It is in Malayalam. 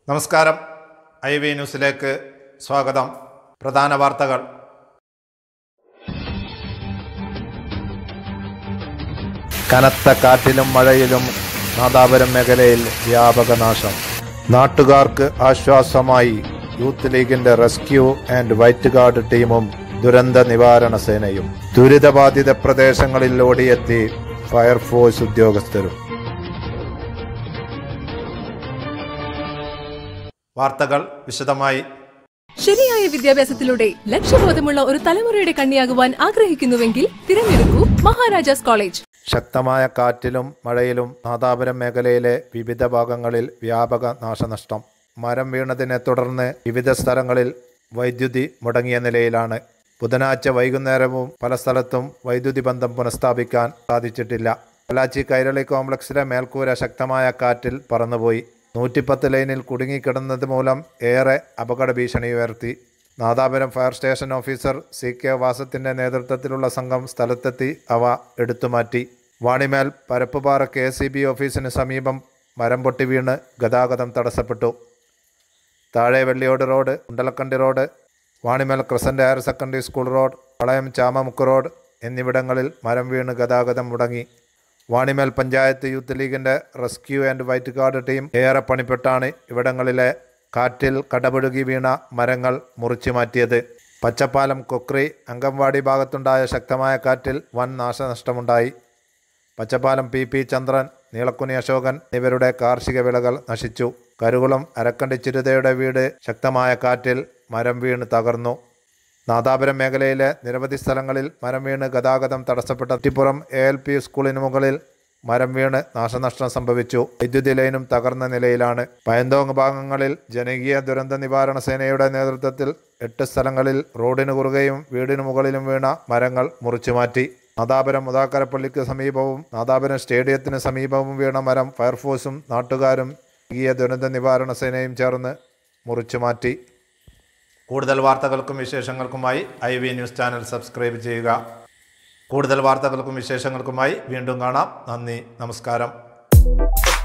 നമസ്കാരം ഐ വി ന്യൂസിലേക്ക് സ്വാഗതം പ്രധാന വാർത്തകൾ കനത്ത കാറ്റിലും മഴയിലും നാദാപുരം മേഖലയിൽ വ്യാപക നാശം നാട്ടുകാർക്ക് ആശ്വാസമായി യൂത്ത് ലീഗിന്റെ റെസ്ക്യൂ ആൻഡ് വൈറ്റ് ഗാർഡ് ടീമും ദുരന്ത നിവാരണ സേനയും ദുരിതബാധിത പ്രദേശങ്ങളിൽ ഓടിയെത്തി ഫയർഫോഴ്സ് ഉദ്യോഗസ്ഥരും വാർത്തകൾ വിശദമായി ശരിയായ വിദ്യാഭ്യാസത്തിലൂടെ ലക്ഷ്യബോധമുള്ള ഒരു തലമുറയുടെ കണ്ണിയാകുവാൻ ആഗ്രഹിക്കുന്നുവെങ്കിൽ തിരഞ്ഞെടുക്കൂ മഹാരാജാസ് കോളേജ് ശക്തമായ കാറ്റിലും മഴയിലും നാദാപുരം മേഖലയിലെ വിവിധ ഭാഗങ്ങളിൽ വ്യാപക നാശനഷ്ടം മരം വീണതിനെ തുടർന്ന് വിവിധ സ്ഥലങ്ങളിൽ വൈദ്യുതി മുടങ്ങിയ നിലയിലാണ് ബുധനാഴ്ച വൈകുന്നേരവും പല സ്ഥലത്തും വൈദ്യുതി ബന്ധം പുനഃസ്ഥാപിക്കാൻ സാധിച്ചിട്ടില്ല പൊള്ളാച്ചി കൈരളി കോംപ്ലക്സിലെ മേൽക്കൂര ശക്തമായ കാറ്റിൽ പറന്നുപോയി നൂറ്റിപ്പത്ത് ലൈനിൽ കുടുങ്ങിക്കിടന്നത് മൂലം ഏറെ അപകട ഭീഷണി ഉയർത്തി Nadapuram fire station officer C K വാസത്തിന്റെ നേതൃത്വത്തിലുള്ള സംഘം സ്ഥലത്തെത്തി അവ എടുത്തുമാറ്റി Vanimel Parappupara K C B ഓഫീസിന് സമീപം മരം പൊട്ടി വീണ് ഗതാഗതം തടസ്സപ്പെട്ടു താഴെ Velliyode road Undalakkandi road Vanimel crescent higher secondary school road Valayam Chamamukku road എന്നിവിടങ്ങളിൽ മരം വീണ് ഗതാഗതം മുടങ്ങി വാണിമേൽ പഞ്ചായത്ത് യൂത്ത് ലീഗിന്റെ rescue and white guard team ഏറെ പണിപ്പെട്ടാണ് ഇവിടങ്ങളിലെ കാറ്റിൽ കടപുഴുകി വീണ മരങ്ങൾ മുറിച്ചു മാറ്റിയത് പച്ചപ്പാലം കൊക്രി അങ്കംവാടി ഭാഗത്തുണ്ടായ ശക്തമായ കാറ്റിൽ വൻ നാശനഷ്ടമുണ്ടായി പച്ചപ്പാലം പി പി ചന്ദ്രൻ നീളക്കുനി അശോകൻ എന്നിവരുടെ കാർഷിക വിളകൾ നശിച്ചു കരുകുളം അരക്കണ്ടി ചിരുതയുടെ വീട് ശക്തമായ കാറ്റിൽ മരം വീണ് തകർന്നു നാദാപുരം മേഖലയിലെ നിരവധി സ്ഥലങ്ങളിൽ മരം വീണ് ഗതാഗതം തടസ്സപ്പെട്ട കുറ്റിപ്പുറം എ എൽ പി സ്കൂളിന് മുകളിൽ മരം വീണ് നാശനഷ്ടം സംഭവിച്ചു വൈദ്യുതി ലൈനും തകർന്ന നിലയിലാണ് പയന്തോങ് ഭാഗങ്ങളിൽ ജനകീയ ദുരന്ത നിവാരണ സേനയുടെ നേതൃത്വത്തിൽ എട്ട് സ്ഥലങ്ങളിൽ റോഡിന് കുറുകയും വീടിന് മുകളിലും വീണ മരങ്ങൾ മുറിച്ചു മാറ്റി നാദാപുരം മുതാക്കരപ്പള്ളിക്ക് സമീപവും നാദാപുരം സ്റ്റേഡിയത്തിന് സമീപവും വീണ മരം ഫയർഫോഴ്സും നാട്ടുകാരും ജനകീയ ദുരന്ത നിവാരണ സേനയും ചേർന്ന് മുറിച്ചു മാറ്റി കൂടുതൽ വാർത്തകൾക്കും വിശേഷങ്ങൾക്കുമായി I V news channel subscribe ചെയ്യുക കൂടുതൽ വാർത്തകൾക്കും വിശേഷങ്ങൾക്കുമായി വീണ്ടും കാണാം നന്ദി നമസ്കാരം